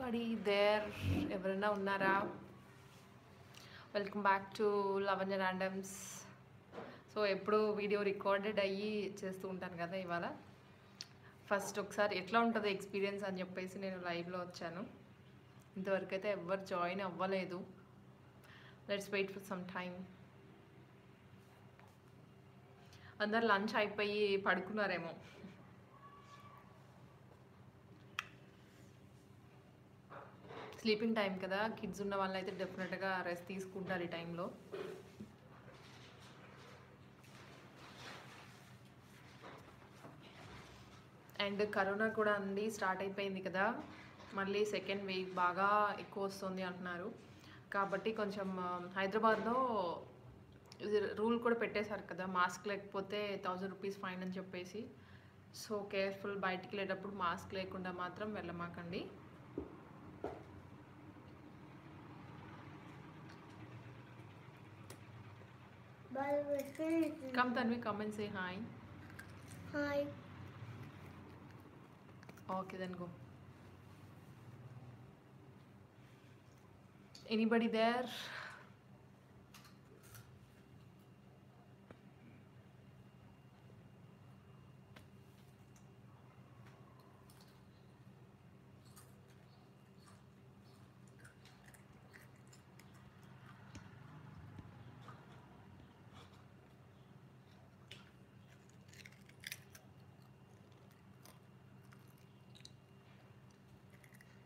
Anybody there ఎవరైనా ఉన్నారా welcome back to Lavanya randoms so ఎప్పుడు వీడియో రికార్డెడ్ అయ్యి చేస్తూ ఉంటాను కదా ఇవాళ ఫస్ట్ ఒకసారి ఎట్లా ఉంటుంది ఎక్స్పీరియన్స్ అని చెప్పేసి నేను లైవ్లో వచ్చాను ఇంతవరకు అయితే ఎవ్వరు జాయిన్ అవ్వలేదు let's wait for some time అందరు లంచ్ అయిపోయి పడుకున్నారేమో స్లీపింగ్ టైం కదా కిడ్స్ ఉన్న వాళ్ళు అయితే డెఫినెట్గా రెస్ట్ తీసుకుంటారు ఈ టైంలో అండ్ కరోనా కూడా అండి స్టార్ట్ అయిపోయింది కదా మళ్ళీ సెకండ్ వేవ్ బాగా ఎక్కువ వస్తుంది అంటున్నారు కాబట్టి కొంచెం ఆ, హైదరాబాద్లో ఇది రూల్ కూడా పెట్టేశారు కదా మాస్క్ లేకపోతే థౌజండ్ రూపీస్ ఫైన్ అని చెప్పేసి సో కేర్ఫుల్ బయటికి వెళ్ళేటప్పుడు మాస్క్ లేకుండా మాత్రం వెళ్ళమాకండి By the way, finish. Come Tanvi come and say hi Hi. Okay then go anybody there